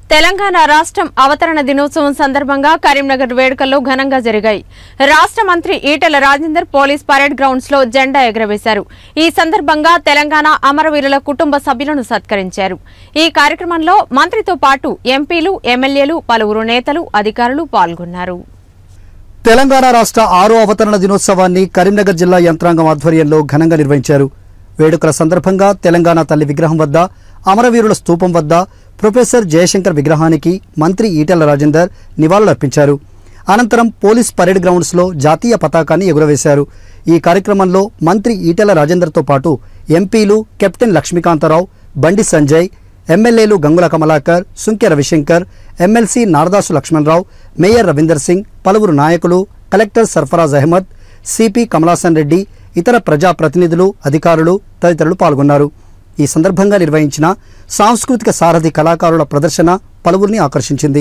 తెలంగాణ రాష్ట్రం అవతరణ దినోత్సవం సందర్భంగా కరీంనగర్ వేడుకల్లో ఘనంగా జరిగాయి రాష్ట్ర మంత్రి Etela Rajender police parade grounds లో జెండా ఎగురవేశారు ఈ సందర్భంగా తెలంగాణ అమరవీరుల కుటుంబ సభ్యులను సత్కరించారు ఈ కార్యక్రమంలో మంత్రితో పాటు ఎంపీలు ఎమ్మెల్యేలు పలువురు నేతలు అధికారులు పాల్గొన్నారు తెలంగాణ రాష్ట్ర ఆరో అవతరణ దినోత్సవాన్ని కరీంనగర్ జిల్లా యంత్రాంగం ఆధ్వర్యంలో ఘనంగా నిర్వహించారు వేడుకల సందర్భంగా తెలంగాణ తల్లి విగ్రహం వద్ద అమరవీరుల స్తూపం వద్ద ప్రొఫెసర్ జయశంకర్ విగ్రహానికి మంత్రి ఈటెల రాజేందర్ నివాళులర్పించారు అనంతరం పోలీస్ పరేడ్ గ్రౌండ్స్లో జాతీయ పతాకాన్ని ఎగురవేశారు ఈ కార్యక్రమంలో మంత్రి ఈటెల రాజేందర్తో పాటు ఎంపీలు కెప్టెన్ లక్ష్మీకాంతరావు బండి సంజయ్ ఎమ్మెల్యేలు గంగుల కమలాకర్ సుంకె రవిశంకర్ ఎమ్మెల్సీ నారదాసు లక్ష్మణరావు మేయర్ రవీందర్ సింగ్ పలువురు నాయకులు కలెక్టర్ సర్ఫరాజ్ అహ్మద్ సిపి కమలాసన్ రెడ్డి ఇతర ప్రజాప్రతినిధులు అధికారులు తదితరులు పాల్గొన్నారు ఈ సందర్భంగా నిర్వహించిన సాంస్కృతిక సారథి కళాకారుల ప్రదర్శన పలువురిని ఆకర్షించింది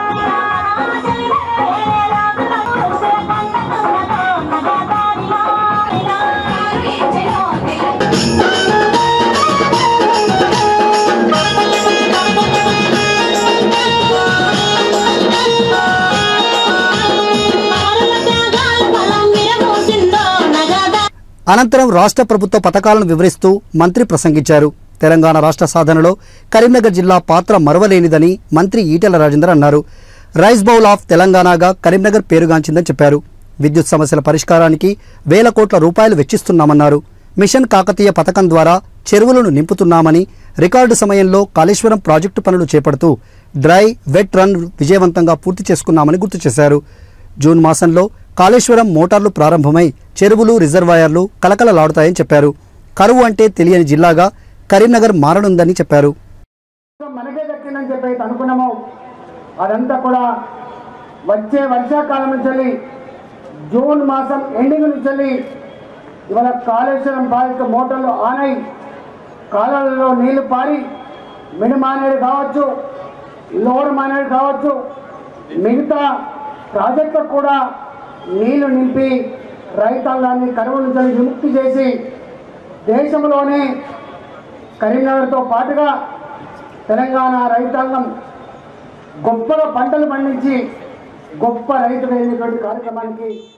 అనంతరం రాష్ట్ర ప్రభుత్వ పథకాలను వివరిస్తూ మంత్రి ప్రసంగించారు తెలంగాణ రాష్ట్ర సాధనలో కరీంనగర్ జిల్లా పాత్ర మరవలేనిదని మంత్రి ఈటెల రాజేందర్ అన్నారు రైస్ బౌల్ ఆఫ్ తెలంగాణగా కరీంనగర్ పేరుగాంచిందని చెప్పారు విద్యుత్ సమస్యల పరిష్కారానికి వేల కోట్ల రూపాయలు వెచ్చిస్తున్నామన్నారు మిషన్ కాకతీయ పథకం ద్వారా చెరువులను నింపుతున్నామని రికార్డు సమయంలో కాళేశ్వరం ప్రాజెక్టు పనులు చేపడుతూ డ్రై వెట్ రన్ విజయవంతంగా పూర్తి చేసుకున్నామని గుర్తు చేశారు జూన్ మాసంలో కాళేశ్వరం మోటార్లు ప్రారంభమై చెరువులు రిజర్వాయర్లు కలకలలాడుతాయని చెప్పారు కరువు అంటే తెలియని జిల్లాగా కరీంనగర్ మారనుందని చెప్పారు మనకే దక్కిందని చెప్పి అయితే అనుకున్నామో అదంతా కూడా వచ్చే వర్షాకాలం నుంచి వెళ్ళి జూన్ మాసం ఎండింగ్ నుంచి వెళ్ళి ఇవాళ కాళేశ్వరం ప్రాజెక్టు మోటార్లు ఆన్ అయి కాలాలలో నీళ్లు పారి మిడి మానేడు కావచ్చు లోవర్ మానేడు కావచ్చు మిగతా ప్రాజెక్టులకు కూడా నీళ్లు నింపి రైతాంగాన్ని కరువు నుంచి విముక్తి చేసి దేశంలోనే కరీంనగర్తో పాటుగా తెలంగాణ రైతాంగం గొప్పగా పంటలు పండించి గొప్ప రైతు అయినటువంటి కార్యక్రమానికి